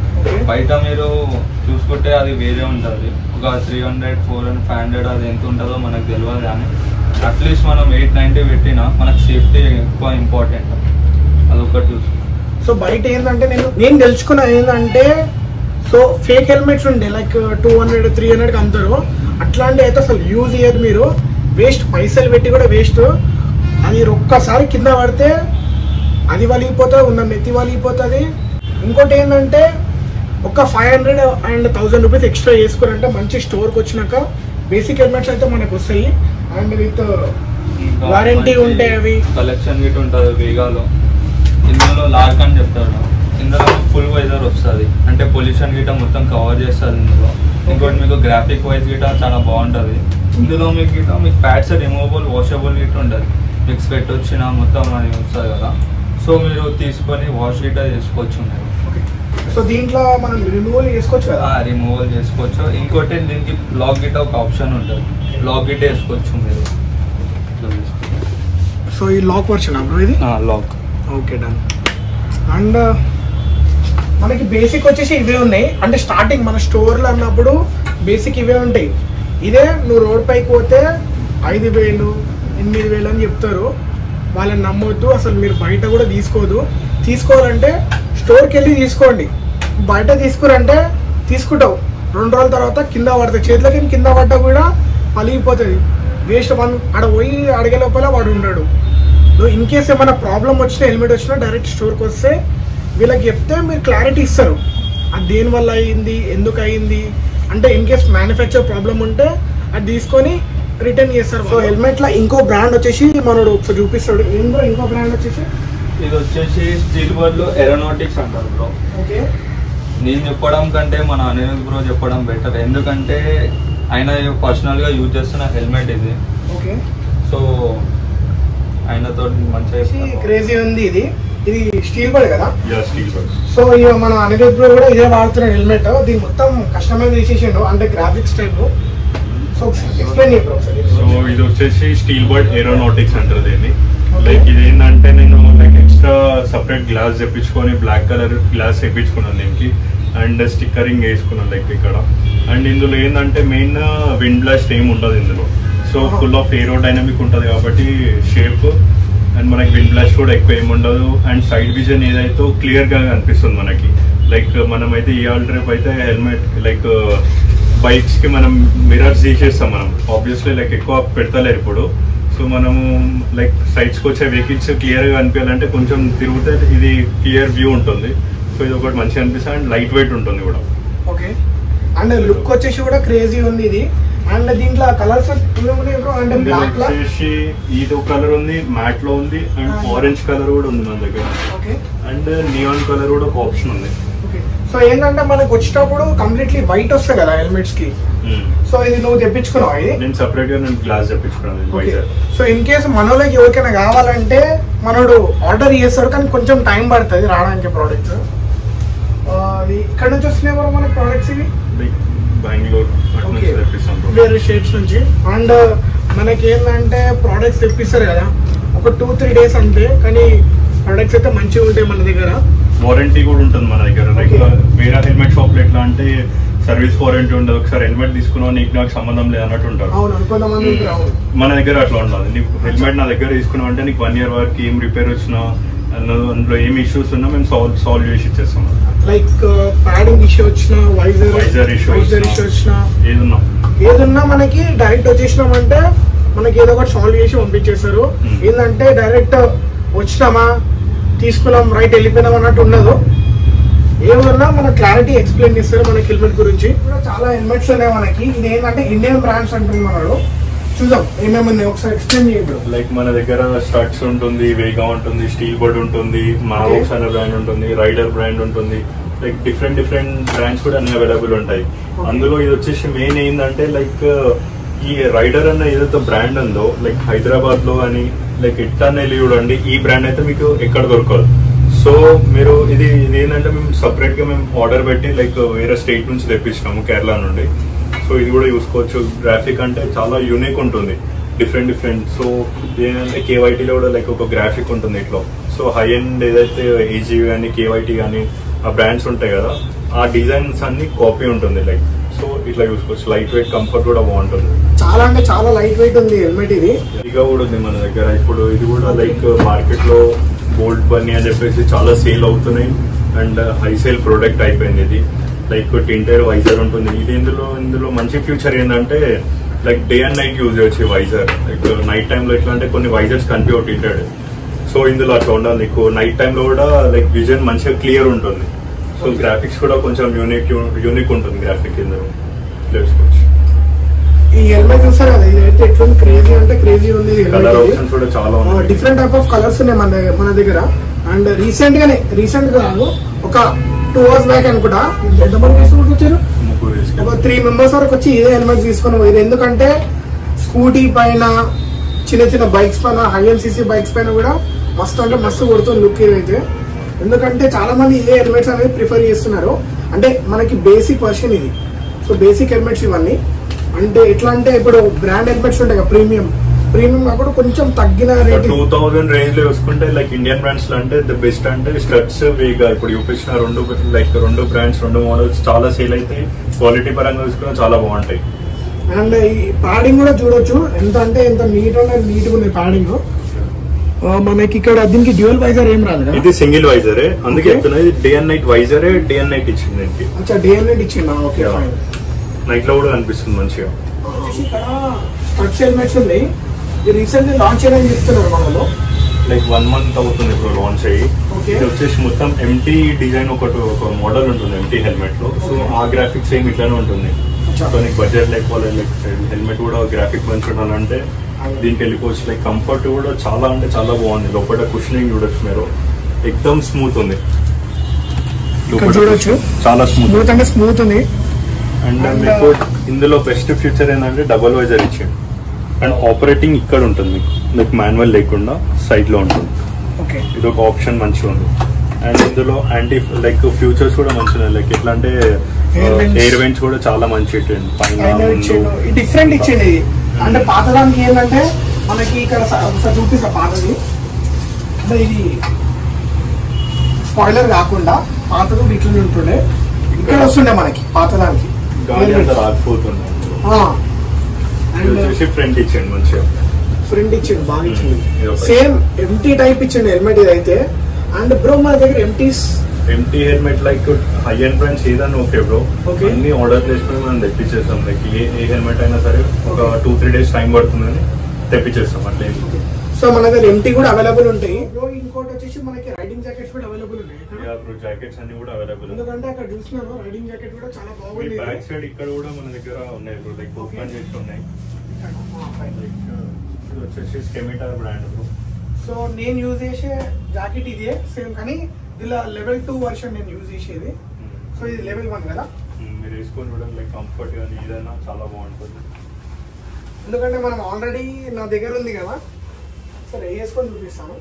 బయట మీరు చూసుకుంటే అది వేరే ఉంటుంది ఒక three hundred four hundred five hundred అది ఎంత ఉంటుందో మనకు తెలియదు కానీ అట్లీస్ట్ మనం ఎయిట్ నైంటీ పెట్టినా మనకు సేఫ్టీ ఎక్కువ ఇంపార్టెంట్ అదొకటి చూసుకో సో బయట ఏంటంటే నేను నేను తెలుసుకున్న ఏంటంటే సో ఫేక్ హెల్మెట్స్ ఉండే లైక్ టూ హండ్రెడ్ త్రీ హండ్రెడ్కి అమ్ముతారు అట్లాంటి అయితే అసలు యూజ్ చేయరు మీరు వేస్ట్ పైసలు పెట్టి కూడా వేస్ట్ అది ఒక్కసారి కింద పడితే అది వలిగిపోతుంది ఉన్న నెత్తి వలిగిపోతుంది ఇంకోటి ఏంటంటే ఒక five hundred and thousand rupees extra చేసుకురంటే మంచి స్టోర్కి వచ్చినాక బేసిక్ హెల్మెట్స్ అయితే మనకు వస్తాయి అండ్ విత్ వారంటీ ఉంటాయి అవి కలెక్షన్ గిట్ ఉంటుంది వేగాలో ఇందులో లార్క్ అని చెప్తాడు ఇందులో ఫుల్ వైజర్ వస్తుంది అంటే పొల్యూషన్ గిట మొత్తం కవర్ చేస్తుంది ఇందులో ఇంకోటి మీకు గ్రాఫిక్ వైజ్ గిట చాలా బాగుంటుంది ఇందులో మీకు గిట మీకు ప్యాడ్స్ రిమూవబుల్ వాషబుల్ గిట ఉంటుంది మీకు స్వెట్ వచ్చిన మొత్తం అది వస్తుంది కదా సో మీరు తీసుకొని వాష్ గిట చేసుకోవచ్చు మీరు సో దీంట్లో మనం రిమూవల్ చేసుకోవచ్చు కదా రిమూవల్ చేసుకోవచ్చు ఇంకోటి దీనికి లాక్ గిట ఒక ఆప్షన్ ఉంటుంది లాక్ గిట వేసుకోవచ్చు మీరు సో ఈ లాక్ వర్షన్ బ్రో ఇది లాక్ ఓకే డన్ అండ్ మనకి బేసిక్ వచ్చేసి ఇవే ఉన్నాయి అంటే స్టార్టింగ్ మన స్టోర్లో అన్నప్పుడు బేసిక్ ఇవే ఉంటాయి ఇదే నువ్వు రోడ్ పైకి పోతే ఐదు వేలు ఎనిమిది వేలు అని చెప్తారు వాళ్ళని నమ్మొద్దు అసలు మీరు బయట కూడా తీసుకోదు తీసుకోవాలంటే స్టోర్కి వెళ్ళి తీసుకోండి బయట తీసుకురంటే తీసుకుంటావు రెండు రోజుల తర్వాత కింద పడుతుంది చేతులకి కింద పడ్డా కూడా పలిగిపోతుంది వేస్ట్ వన్ ఆడ పోయి అడిగే లోపల వాడు ఉండడు ఇన్ కేస్ ఏమైనా ప్రాబ్లం వచ్చినా హెల్మెట్ వచ్చినా డైరెక్ట్ స్టోర్కి వస్తే వీళ్ళకి చెప్తే మీరు క్లారిటీ ఇస్తారు అది దేని వల్ల అయింది ఎందుకు అయింది అంటే ఇన్ కేస్ మ్యానుఫ్యాక్చర్ ప్రాబ్లం ఉంటే అది తీసుకొని రిటర్న్ చేస్తారు సో హెల్మెట్ లో ఇంకో బ్రాండ్ వచ్చేసి మనోడు ఒకసారి చూపిస్తాడు ఏందో ఇంకో బ్రాండ్ వచ్చేసి ఇది వచ్చేసి స్టీల్ బర్డ్లు ఏరోనాటిక్స్ అంటారు బ్రో ఓకే నేను చెప్పడం కంటే మన అనిల్ బ్రో చెప్పడం బెటర్ ఎందుకంటే ఆయన పర్సనల్ గా యూజ్ చేస్తున్న హెల్మెట్ ఇది ఓకే సో ఆయనతో మంచిగా చెప్తాను. క్రేజీ ఉంది ఇది ఇది స్టీల్ బడ్ కదా యా స్టీల్ బర్డ్స్ సో ఇక మన అనిరుద్ బ్రో కూడా ఇదే వాడుతున్నాడు హెల్మెట్ దీని మొత్తం కస్టమైజ్ చేసేసిండు అంటే గ్రాఫిక్స్ టైప్ సో ఎక్స్ప్లెయిన్ చేయరు ఒకసారి సో ఇది వచ్చేసి స్టీల్ బర్డ్ ఏరోనాటిక్స్ అంటారు దీన్ని లైక్ ఇది ఏంటంటే నేను లైక్ ఎక్స్ట్రా సపరేట్ గ్లాస్ తెప్పించుకొని బ్లాక్ కలర్ గ్లాస్ తెప్పించుకున్నాను దీనికి అండ్ స్టిక్కరింగ్ వేసుకున్నాను లైక్ ఇక్కడ అండ్ ఇందులో ఏంటంటే మెయిన్ విండ్ బ్లాస్ట్ ఏమి ఉండదు ఇందులో so full of aerodynamic ఉంటుంది కాబట్టి షేప్ అండ్ మనకి విండ్ బ్లాస్ట్ కూడా ఎక్కువ ఏమి ఉండదు అండ్ సైడ్ విజన్ ఏదైతే క్లియర్ గా కనిపిస్తుంది మనకి లైక్ మనమైతే ఈ ఆల్ ట్రిప్ అయితే హెల్మెట్ లైక్ బైక్స్ కి మనం మిరర్స్ తీసేస్తాం మనం ఆబ్వియస్లీ లైక్ ఎక్కువ పెడతలేరు ఇప్పుడు సో మనము లైక్ సైడ్స్కి వచ్చే వెహికల్స్ క్లియర్ గా కనిపించాలంటే కొంచెం తిరిగితే ఇది క్లియర్ వ్యూ ఉంటుంది సో ఇది ఒకటి మంచిగా అనిపిస్తుంది అండ్ లైట్ వెయిట్ ఉంటుంది కూడా ఓకే అండ్ లుక్ వచ్చేసి కూడా క్రేజీ ఉంది ఇది అండ్ దీంట్లో కలర్స్ ఏమున్నాయి బ్రో అంటే ఇందులో బ్లాక్ లా వచ్చేసి ఇది ఒక కలర్ ఉంది మ్యాట్ లో ఉంది అండ్ Ah. ఆరెంజ్ కలర్ కూడా ఉంది మన దగ్గర ఓకే అండ్ నియాన్ కలర్ కూడా ఒక ఆప్షన్ ఉంది ఓకే సో ఏంటంటే మనకు వచ్చేటప్పుడు కంప్లీట్లీ వైట్ వస్తాయి కదా హెల్మెట్స్ కి Hmm. సో ఇది నువ్వు తెప్పించుకున్నావు ఇది నేను సపరేట్ గా నేను గ్లాస్ తెప్పించుకున్నాను okay Vizag so in case మనోళ్ళకి ఎవరికైనా కావాలంటే మనోడు ఆర్డర్ చేస్తాడు కానీ కొంచెం టైం పడుతుంది రావడానికి ప్రోడక్ట్స్ ఇక్కడ నుంచి వస్తున్నాయి బ్రో మన ప్రోడక్ట్స్ ఇవి లైక్ బెంగళూరు అటు నుంచి Okay. తెప్పిస్తాం bro. వేరే స్టేట్స్ నుంచి అండ్ మనకి ఏంటంటే ప్రోడక్ట్స్ తెప్పిస్తారు కదా ఒక టూ త్రీ డేస్ అంతే కానీ ప్రోడక్ట్స్ అయితే మంచిగా ఉంటాయి మన దగ్గర వారంటీ కూడా ఉంటుంది మన దగ్గర లైక్ Okay. వేరే హెల్మెట్ షాప్ లో ఎట్లా అంటే సర్వీస్ వారంటీ ఉండదు ఒకసారి హెల్మెట్ తీసుకున్నావు నీకు నాకు సంబంధం లేదు అన్నట్టు ఉంటారు అవును కొంతమంది ఉంటారు, అవును మన దగ్గర అట్లా ఉండదు నీకు హెల్మెట్ నా దగ్గర తీసుకున్నావు అంటే నీకు వన్ ఇయర్ వరకు ఏం రిపేర్ వచ్చినా అన్న- అందులో ఏం ఇష్యూస్ ఉన్నా మేము సాల్వ్ సాల్వ్ చేసి ఇచ్చేస్తాం లైక్ ప్యాడింగ్ ఇష్యూ వచ్చిన వైజర్ Visor issue వైజర్ వచ్చినా. ఇష్యూ వచ్చిన ఏదున్నా ఏదున్నా మనకి డైరెక్ట్ వచ్చేసినామంటే మనకి ఏదో ఒకటి సాల్వ్ చేసి పంపించేస్తారు Hmm. ఏంటంటే డైరెక్ట్ వచ్చినామా తీసుకున్నాం రైట్ వెళ్ళిపోయినాం అన్నట్టు ఉండదు ఏమన్నా మన క్లారిటీ ఎక్స్ప్లెయిన్ చేస్తారు మనకి హెల్మెట్ గురించి కూడా చాలా హెల్మెట్స్ ఉన్నాయి మనకి ఇది ఏంటంటే ఇండియన్ బ్రాండ్స్ అంటుంది మనడు చూద్దాం ఏమేమి ఉన్నాయి ఒకసారి ఎక్స్ప్లెయిన్ చేయండి లైక్ మన దగ్గర స్టట్స్ ఉంటుంది వేగా ఉంటుంది స్టీల్ బర్డ్ ఉంటుంది మావోక్స్ అనే బ్రాండ్ ఉంటుంది రైడర్ బ్రాండ్ ఉంటుంది లైక్ డిఫరెంట్ డిఫరెంట్ బ్రాండ్స్ కూడా అన్ని అవైలబుల్ ఉంటాయి అందులో ఇది వచ్చేసి మెయిన్ ఏంటంటే లైక్ ఈ రైడర్ అన్న ఏదైతే బ్రాండ్ ఉందో లైక్ హైదరాబాద్ లో కానీ లైక్ ఇట్టానే చూడండి ఈ బ్రాండ్ అయితే మీకు ఎక్కడ దొరకదు సో మీరు ఇది ఇది ఏంటంటే మేము సపరేట్ గా మేము ఆర్డర్ పెట్టి లైక్ వేరే స్టేట్ నుంచి తెప్పించినాము కేరళ నుండి సో ఇది కూడా చూసుకోవచ్చు గ్రాఫిక్ అంటే చాలా యూనిక్ ఉంటుంది డిఫరెంట్ డిఫరెంట్ సో ఏంటంటే కేవైటీలో కూడా లైక్ ఒక గ్రాఫిక్ ఉంటుంది ఇట్లా సో హై ఎండ్ ఏదైతే ఏజీ కానీ కేవైటీ కానీ ఆ బ్రాండ్స్ ఉంటాయి కదా ఆ డిజైన్స్ అన్ని కాపీ ఉంటుంది లైక్ సో ఇట్లా చూసుకోవచ్చు లైట్ వెయిట్ కంఫర్ట్ కూడా బాగుంటుంది చాలా అంటే చాలా లైట్ వెయిట్ ఉంది హెల్మెట్ ఇది ఇక కూడా ఉంది మన దగ్గర ఇప్పుడు ఇది కూడా లైక్ మార్కెట్ లో గోల్డ్ బన్నీ అని చెప్పేసి చాలా సేల్ అవుతున్నాయి అండ్ హై సేల్ ప్రోడక్ట్ అయిపోయింది ఇది లైక్ టింటెడ్ వైజర్ ఉంటుంది ఇది ఇందులో ఇందులో మంచి ఫ్యూచర్ ఏంటంటే like day and night use చేయొచ్చు వైజర్ లైక్ నైట్ టైంలో ఎట్లా అంటే కొన్ని వైజర్స్ కనిపించవు టింటెడ్ సో ఇందులో అట్లా ఉండాలి నీకు నైట్ టైంలో కూడా లైక్ విజన్ మంచిగా క్లియర్ ఉంటుంది సో గ్రాఫిక్స్ కూడా కొంచెం యూనిక్ యూనిక్ ఉంటుంది గ్రాఫిక్ ఇందులో తెలుసుకోవచ్చు ఈ హెల్మెట్ చూస్తారు కదా ఇది అయితే ఎట్లుంది క్రేజీ అంటే క్రేజీ ఉంది ఈ కలర్ helmet ఇది. ఆప్షన్స్ కూడా చాలా ఉన్నాయి డిఫరెంట్ టైప్ ఆఫ్ కలర్స్ ఉన్నాయి మన దగ్గర మన దగ్గర అండ్ రీసెంట్ గానే రీసెంట్ గా కాదు ఒక టూ అవర్స్ బ్యాక్ అనుకుంటా ఎంతమంది కస్టమర్స్ వచ్చారు ముగ్గురు తీసుకెళ్ళి. ఒక త్రీ మెంబర్స్ వరకు వచ్చి ఇదే హెల్మెట్ తీసుకొని పోయారు ఎందుకంటే స్కూటీ పైన చిన్న చిన్న బైక్స్ పైన హై సీసీ బైక్స్ పైన కూడా మస్తు అంటే మస్తు కొడుతుంది లుక్ ఇదైతే ఎందుకంటే చాలా మంది ఇదే హెల్మెట్స్ అనేది ప్రిఫర్ చేస్తున్నారు అంటే మనకి బేసిక్ వర్షన్ ఇది సో బేసిక్ హెల్మెట్స్ ఇవన్నీ అంటే ఎట్లా అంటే ఇప్పుడు బ్రాండ్ హెల్మెట్స్ ఉంటాయి కదా ప్రీమియం ప్రీమియం కాకుండా కొంచెం తగ్గిన రేట్ టూ థౌసండ్ రేంజ్ లో చూసుకుంటే లైక్ ఇండియన్ బ్రాండ్స్ లో అంటే ద బెస్ట్ అంటే స్ట్రట్స్ వేగా ఇప్పుడు చూపించిన రెండు లైక్ రెండు బ్రాండ్స్ రెండు మోడల్స్ చాలా సేల్ అయితే క్వాలిటీ పరంగా చూసుకున్నా చాలా బాగుంటాయి అండ్ ఈ ప్యాడింగ్ కూడా చూడొచ్చు ఎంత అంటే ఎంత నీట్ అండ్ నీట్ గా ఉంది ప్యాడింగ్ మనకి ఇక్కడ దీనికి డ్యూయల్ వైజర్ ఏం రాదు కదా ఇది సింగిల్ వైజరే అందుకే Okay. చెప్తున్నా ఇది డే అండ్ నైట్ వైజరే డే అండ్ నైట్ ఇచ్చింది దీనికి అచ్చా డిఎన్ఎడ్ ఇచ్చిందా ఓకే Yeah. ఫైన్ నైట్ లో కూడా కనిపిస్తుంది మంచిగా ఇక్కడ స్ట్రక్చర్ హెల్మెట్స్ ఉంది ఇది రీసెంట్లీ లాంచ్ చేయని చెప్తున్నారు మనలో లైక్ వన్ మంత్ అవుతుంది ఇప్పుడు లాంచ్ అయ్యి Okay. ఇది వచ్చేసి మొత్తం ఎంటీ డిజైన్ ఒకటి ఒక మోడల్ ఉంటుంది ఎంటీ హెల్మెట్ లో సో Okay. ఆ గ్రాఫిక్స్ ఏమి ఇట్లానే ఉంటుంది అచ్చా. సో నీకు బడ్జెట్ లేకపోతే లైక్ హెల్మెట్ కూడా గ్రాఫిక్ మంచి ఉండాలంటే అదే. దీనికి వెళ్ళిపోవచ్చు లైక్ కంఫర్ట్ కూడా చాలా అంటే చాలా బాగుంది లోపల కుషనింగ్ చూడొచ్చు మీరు ఎక్దమ్ స్మూత్ ఉంది లోపల చూడొచ్చు. చాలా స్మూత్ స్మూత్ అంటే స్మూత్ ఉంది అండ్ And, మీకు ఇందులో బెస్ట్ ఫ్యూచర్ ఏంటంటే డబుల్ వైజర్ ఇచ్చిండు అండ్ ఆపరేటింగ్ ఇక్కడ ఉంటుంది మీకు మీకు మాన్యువల్ లేకుండా సైడ్ లో ఉంటుంది ఓకే ఇది ఒక ఆప్షన్ మంచిగా ఉంది అండ్ ఇందులో యాంటీ లైక్ ఫ్యూచర్స్ కూడా మంచిగా లైక్ ఎట్లా అంటే Air vents. ఎయిర్ వెంట్స్ కూడా చాలా మంచి ఇట్టిండు. పైన ఆయన ముందు. ఇచ్చిండు ఇది డిఫరెంట్ ఇచ్చింది ఇది అంటే పాతదానికి ఏంటంటే మనకి ఇక్కడ స- ఒకసారి చూపిస్తా పాతది అంటే ఇది స్పాయిలర్ కాకుండా పాతది కూడా ఇట్లనే ఉంటుండే ఇక్కడ వస్తుండే మనకి పాతదానికి గాలి అంతా రాకపోతుంది అందులో. ఇది అండ్ వచ్చేసి ఫ్రంట్ ఇచ్చిండు మంచిగా ఫ్రంట్ ఇచ్చిండు బాగా ఇచ్చిండు ఇది ఒకటి. సేమ్ ఎంటీ టైప్ ఇచ్చిండు హెల్మెట్ ఇది అయితే అండ్ బ్రో మన దగ్గర MTs MT helmet like high and brands ఏదన్నా ఓకే బ్రో Okay. అన్ని ఆర్డర్ చేసుకుని మనం తెప్పించేస్తాం లైక్ ఏ ఏ హెల్మెట్ అయినా సరే ఒక Okay. Two three days time పడుతుందని తెప్పించేస్తాం అట్లా ఏం లేదు. సో మన దగ్గర ఎంటీ కూడా అవైలబుల్ ఉంటాయి బ్రో ఇంకోటి వచ్చేసి మనకి రైడింగ్ జాకెట్స్ కూడా అవైలబుల్ ఉన్నాయి ఇక్కడ. యా బ్రో జాకెట్స్ అన్ని కూడా అవైలబుల్ ఎందుకంటే అక్కడ చూస్తున్నాను రైడింగ్ జాకెట్ కూడా చాలా ఈ బాగుంది బ్యాక్ సైడ్ ఇక్కడ కూడా మన దగ్గర ఉన్నాయి బ్రో లైక్ Okay. ఓపెన్ చేసి ఉన్నాయి ఆ, fine. లైక్ ఇది వచ్చేసి స్కెమిటార్ బ్రాండ్ బ్రో సో నేను యూజ్ చేసే జాకెట్ ఇదే సేమ్ కానీ ఇలా లెవెల్ టూ వర్షన్ నేను యూజ్ చేసేది సో ఇది లెవెల్ వన్ కదా మీరు వేసుకొని కూడా లైక్ కంఫర్ట్ కానీ ఏదైనా చాలా బాగుంటుంది ఎందుకంటే మనం ఆల్రెడీ నా దగ్గర ఉంది కదా సరే వేసుకొని చూపిస్తాను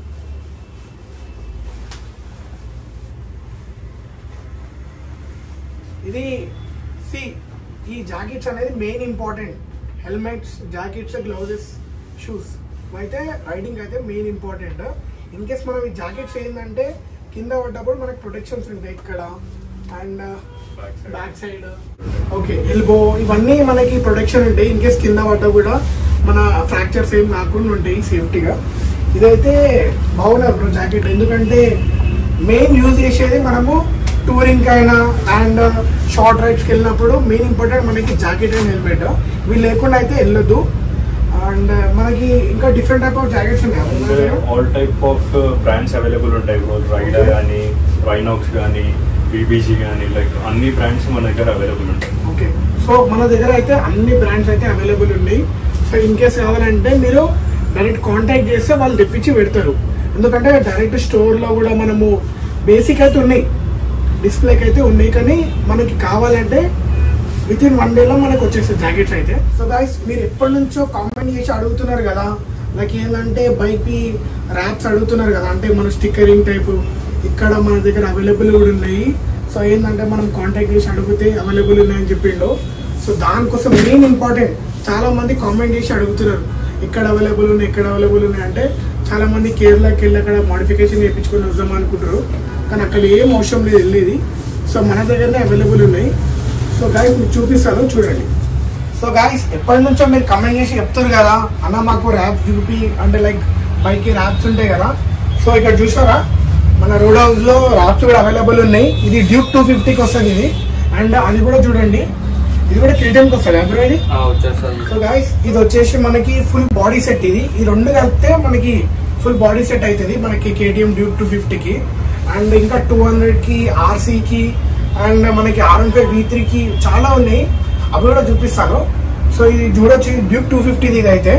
ఇది సి ఈ జాకెట్స్ అనేది main important helmets jackets gloves shoes అయితే రైడింగ్ అయితే మెయిన్ ఇంపార్టెంట్ ఇన్ కేస్ మనం ఈ జాకెట్స్ ఏంటంటే కింద పడ్డప్పుడు మనకి ప్రొటెక్షన్స్ ఉంటాయి ఇక్కడ and back side back side okay elbow ఇవన్నీ మనకి ప్రొటెక్షన్ ఉంటాయి ఇన్ కేస్ కింద పడ్డా కూడా మన ఫ్రాక్చర్స్ ఏం కాకుండా ఉంటాయి సేఫ్టీగా ఇదైతే బాగున్నది బ్రో జాకెట్ ఎందుకంటే మెయిన్ యూజ్ చేసేది మనము టూరింగ్ అయినా అండ్ షార్ట్ రైడ్స్కి వెళ్ళినప్పుడు మెయిన్ ఇంపార్టెంట్ మనకి జాకెట్ అండ్ హెల్మెట్ ఇవి లేకుండా అయితే వెళ్ళొద్దు అండ్ మనకి ఇంకా డిఫరెంట్ టైప్ ఆఫ్ జాకెట్స్ అంటే ఉన్నాయి all type of brands available ఉంటాయి బ్రో రైడర్ కానీ రైనాక్స్ కానీ బీబీజీ కానీ లైక్ అన్ని బ్రాండ్స్ మన దగ్గర అవైలబుల్ ఉంటాయి ఓకే సో మన దగ్గర అయితే అన్ని బ్రాండ్స్ అయితే అవైలబుల్ ఉన్నాయి సో ఇన్ కేస్ కావాలంటే మీరు డైరెక్ట్ కాంటాక్ట్ చేస్తే వాళ్ళు తెప్పించి పెడతారు ఎందుకంటే డైరెక్ట్ స్టోర్లో కూడా మనము బేసిక్ అయితే ఉన్నాయి డిస్ప్లేకి అయితే ఉన్నాయి కానీ మనకి కావాలంటే విత్ ఇన్ వన్ డేలో మనకు వచ్చేస్తాయి జాకెట్స్ అయితే సో గాయస్ మీరు ఎప్పటి నుంచో కామెంట్ చేసి అడుగుతున్నారు కదా నాకు ఏంటంటే బైక్కి ర్యాప్స్ అడుగుతున్నారు కదా అంటే మన స్టిక్కరింగ్ టైపు ఇక్కడ మన దగ్గర అవైలబుల్ కూడా ఉన్నాయి సో ఏంటంటే మనం కాంటాక్ట్ చేసి అడిగితే అవైలబుల్ ఉన్నాయని చెప్పిండు సో దానికోసం మెయిన్ ఇంపార్టెంట్ చాలా మంది కామెంట్ చేసి అడుగుతున్నారు ఇక్కడ అవైలబుల్ ఉన్నాయి ఇక్కడ అవైలబుల్ ఉన్నాయి అంటే చాలా మంది కేరళకి వెళ్ళి అక్కడ మోడిఫికేషన్ చేయించుకొని వద్దాం అనుకుంటారు కానీ అక్కడ ఏం అవసరం లేదు వెళ్ళేది సో మన దగ్గరనే అవైలబుల్ ఉన్నాయి సో గాయస్ మీకు చూపిస్తాను చూడండి సో గాయస్ ఎప్పటి నుంచో మీరు కమెంట్ చేసి చెప్తారు కదా అన్న మాకు ర్యాప్స్ చూపి అంటే లైక్ బైక్ ర్యాప్స్ ఉంటాయి కదా సో ఇక్కడ చూసారా మన రోడ్ హౌస్ లో ర్యాప్స్ కూడా అవైలబుల్ ఉన్నాయి ఇది డ్యూక్ టూ ఫిఫ్టీకి వస్తుంది ఇది అండ్ అది కూడా చూడండి ఇది కూడా కేటీఎంకి వస్తుంది అప్పుడు ఇది వచ్చేస్తుంది సో గాయస్ ఇది వచ్చేసి మనకి ఫుల్ బాడీ సెట్ ఇది ఈ రెండు కలిపితే మనకి ఫుల్ బాడీ సెట్ అవుతుంది మనకి కేటీఎం డ్యూక్ టూ ఫిఫ్టీకి అండ్ ఇంకా టూ హండ్రెడ్కి ఆర్సీకి అండ్ మనకి ఆర్ వన్ ఫైవ్ వి కి చాలా ఉన్నాయి అవి కూడా చూపిస్తాను సో ఇది చూడొచ్చు డ్యూక్ టూ ఫిఫ్టీది ఇది అయితే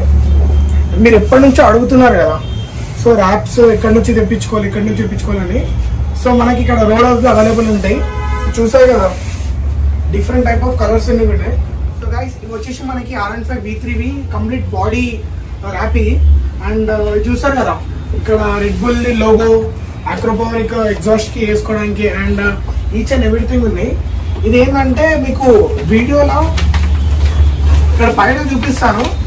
మీరు ఎప్పటి నుంచో అడుగుతున్నారు కదా సో ర్యాప్స్ ఎక్కడి నుంచి తెప్పించుకోవాలి ఎక్కడి నుంచి తెప్పించుకోవాలని సో మనకి ఇక్కడ రోడ్ హౌస్లో అవైలబుల్ ఉంటాయి చూసారు కదా డిఫరెంట్ టైప్ ఆఫ్ కలర్స్ అన్ని ఉంటాయి సో గైస్ ఇవి వచ్చేసి మనకి R and five B three V complete body wrap ఇది అండ్ చూసారు కదా ఇక్కడ Red Bull logo Akrapovic exhaust కి వేసుకోవడానికి అండ్ ఈచ్ అండ్ ఎవ్రీథింగ్ ఉన్నాయి ఇది ఏంటంటే మీకు వీడియోలో ఇక్కడ పైన చూపిస్తాను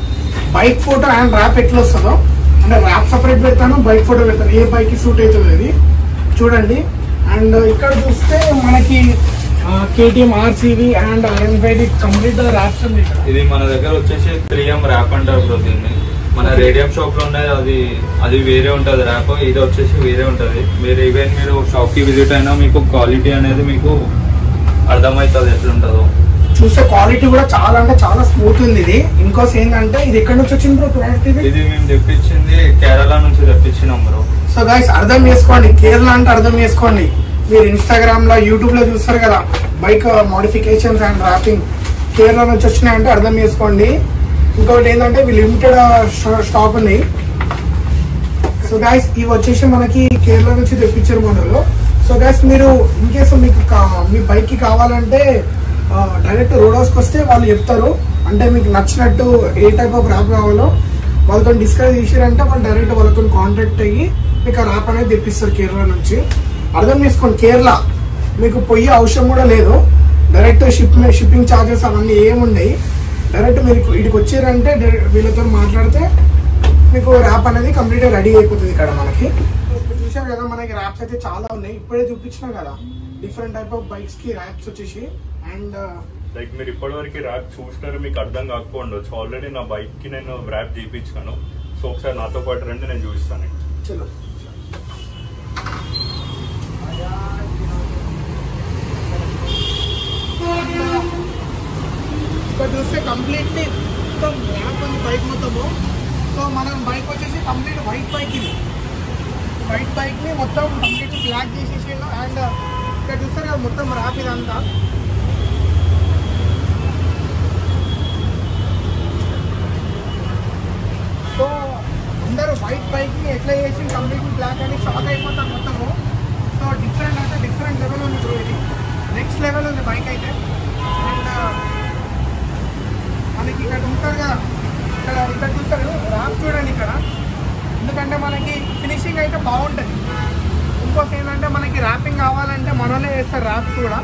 బైక్ ఫోటో అండ్ ర్యాప్ ఎట్లా వస్తుందో అంటే ర్యాప్ సపరేట్ పెడతాను బైక్ ఫోటో పెడతాను ఏ బైక్ సూట్ అవుతుంది ఇది చూడండి అండ్ ఇక్కడ చూస్తే మనకి KTM RCV and RN five complete wraps ఉంది ఇక్కడ ఇది మన దగ్గర వచ్చేసి త్రీ ఎం ర్యాప్ అంటారు బ్రో దీన్ని మన రేడియం షాప్ లో ఉన్నది అది అది వేరే ఉంటది ర్యాప్ ఇది వచ్చేసి వేరే ఉంటది మీరు ఈవెన్ మీరు షాప్ కి విజిట్ అయినా మీకు క్వాలిటీ అనేది మీకు అర్థమవుతుంది ఎట్లుంటుందో చూస్తే క్వాలిటీ కూడా చాలా అంటే చాలా స్మూత్ ఉంది ఇది ఇంకోస్ ఏంటంటే ఇది ఎక్కడి నుంచి వచ్చింది బ్రో ప్రోడక్ట్ ఇది ఇది మేము తెప్పించింది కేరళ నుంచి తెప్పించినాం బ్రో సో గైస్ అర్థం చేసుకోండి కేరళ అంటే అర్థం చేసుకోండి మీరు ఇన్స్టాగ్రామ్ లో యూట్యూబ్ లో చూస్తారు కదా bike modifications and wrapping Kerala నుంచి వచ్చినాయంటే అర్థం చేసుకోండి ఇంకొకటి ఏంటంటే ఇవి లిమిటెడ్ స్టాక్ ఉంది సో గైస్ ఇవి వచ్చేసి మనకి కేరళ నుంచి తెప్పించారు మనలో సో గైస్ మీరు ఇన్ కేసు మీకు కా- మీ బైక్ కి కావాలంటే డైరెక్ట్ రోడ్ హౌస్కి వస్తే వాళ్ళు చెప్తారు అంటే మీకు నచ్చినట్టు ఏ టైప్ ఆఫ్ ర్యాప్ కావాలో వాళ్ళతో డిస్కస్ చేసారంటే వాళ్ళు డైరెక్ట్ వాళ్ళతో కాంటాక్ట్ అయ్యి మీకు ఆ ర్యాప్ అనేది తెప్పిస్తారు కేరళ నుంచి అర్థం చేసుకోండి కేరళ మీకు పోయే అవసరం కూడా లేదు డైరెక్ట్ షిప్ షిప్పింగ్ ఛార్జెస్ అవన్నీ ఏముండయి డైరెక్ట్ మీరు ఇక్కడికి వచ్చారంటే డైరెక్ట్ వీళ్ళతో మాట్లాడితే మీకు ర్యాప్ అనేది కంప్లీట్ రెడీ అయిపోతుంది ఇక్కడ మనకి ఇప్పుడు చూసారు కదా మనకి ర్యాప్స్ అయితే చాలా ఉన్నాయి ఇప్పుడే చూపించినాం కదా డిఫరెంట్ టైప్ ఆఫ్ బైక్స్ కి ర్యాప్స్ వచ్చేసి అండ్ లైక్ మీరు ఇప్పటివరకు ర్యాప్ చూసినారు మీకు అర్థం కాకపోవచ్చు ఆల్రెడీ నా బైక్ కి నేను ర్యాప్ చేయించాను సో ఒకసారి నాతో పాటు రండి నేను చూపిస్తాను చలో ఇక్కడ చూస్తే కంప్లీట్లీ మొత్తం ర్యాప్ ఉంది బైక్ మొత్తము సో మనం బైక్ వచ్చేసి కంప్లీట్ వైట్ బైక్ ఇది వైట్ బైక్ ని మొత్తం కంప్లీట్ బ్లాక్ చేసేసి అండ్ ఇక్కడ చూస్తారు కదా మొత్తం ర్యాప్ ఇదంతా సో అందరూ వైట్ బైక్ ని ఎట్లా చేసి కంప్లీట్ బ్లాక్ అని షాక్ అయిపోతారు మొత్తము సో డిఫరెంట్ అంటే డిఫరెంట్ లెవెల్ ఉంది బ్రో ఇది నెక్స్ట్ లెవెల్ ఉంది బైక్ అయితే అండ్ మనకి ఇక్కడ చూస్తారు కదా ఇక్కడ ఇక్కడ చూస్తారు ర్యాప్ చూడండి ఇక్కడ ఎందుకంటే మనకి ఫినిషింగ్ అయితే బాగుంటుంది ఇంకోటి ఏంటంటే మనకి ర్యాపింగ్ కావాలంటే మనోనే చేస్తారు ర్యాప్స్ కూడా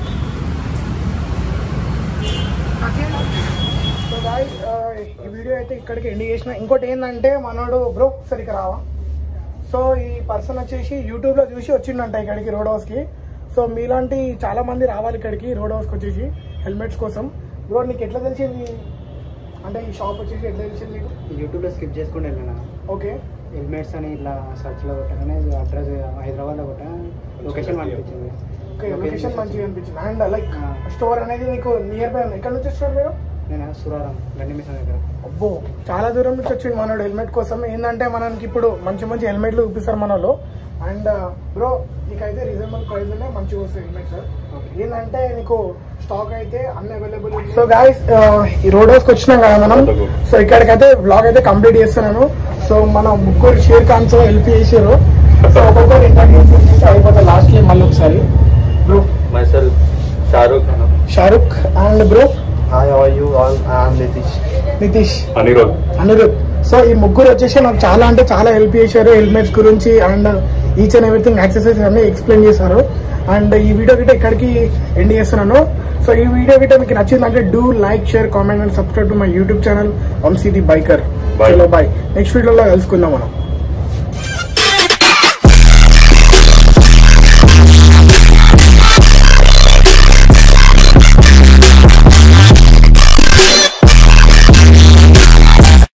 సో గాయస్ ఈ వీడియో అయితే ఇక్కడికి ఎండ్ చేసిన ఇంకోటి ఏంటంటే మనోడు బ్రో సరిగ్గా రావా సో ఈ పర్సన్ వచ్చేసి యూట్యూబ్ లో చూసి వచ్చిండంట ఇక్కడికి రోడ్ హౌస్ కి సో మీలాంటి చాలా మంది రావాలి ఇక్కడికి రోడ్ హౌస్ కి వచ్చేసి హెల్మెట్స్ కోసం బ్రో నీకు ఎట్లా తెలిసింది అంటే ఈ షాప్ వచ్చేసి ఎట్లా తెలిసింది నీకు యూట్యూబ్లో స్కిప్ చేసుకుంటూ వెళ్ళినా ఓకే హెల్మెట్స్ అని ఇట్లా సర్చ్లో కొట్టగానే అడ్రస్ హైదరాబాద్లో కొట్టా లొకేషన్ పంపించింది ఓకే లొకేషన్ మంచిగా అనిపించింది అండ్ లైక్ ఆ. స్టోర్ అనేది నీకు నియర్ బై ఉంది ఎక్కడ నుంచి స్టోర్ మీరు నేను సురారం గండి మిషన్ దగ్గర అబ్బో చాలా దూరం నుంచి వచ్చింది మనోడు హెల్మెట్ కోసం ఏంటంటే మనకి ఇప్పుడు మంచి మంచి హెల్మెట్లు చూపిస్తారు మనలో అండ్ బ్రో నీకైతే రీజనబుల్ ప్రైస్ లోనే మంచిగా వస్తాయి హెల్మెట్ సార్ Okay. ఏంటంటే నీకు స్టాక్ అయితే అన్ అవైలబుల్ సో గాయస్ ఈ రోడ్ హౌస్ కి వచ్చినాం కదా మనం సో ఇక్కడికైతే బ్లాగ్ అయితే కంప్లీట్ చేస్తున్నాను సో మన ముగ్గురు షేర్ ఖాన్స్ హెల్ప్ చేసారు సో ఒక్కొక్కరు ఇంటర్వ్యూ చేసి అయిపోతుంది లాస్ట్ కి మళ్ళీ ఒకసారి bro myself Shahrukh Shahrukh and bro hi are you all I'm Nitish Nitish Anirudh Anirudh so ఈ ముగ్గురు వచ్చేసి నాకు చాలా అంటే చాలా హెల్ప్ చేశారు హెల్మెట్స్ గురించి and each and everything accessories అన్ని ఎక్స్ప్లెయిన్ చేశారు అండ్ ఈ వీడియో గిట్ట ఇక్కడికి ఎండ్ చేస్తున్నాను సో ఈ వీడియో గిట్ట మీకు నచ్చిందంటే do like share comment and subscribe to my YouTube channel Vamsi the biker Bye. Bye next వీడియోలో కలుసుకుందాం మనం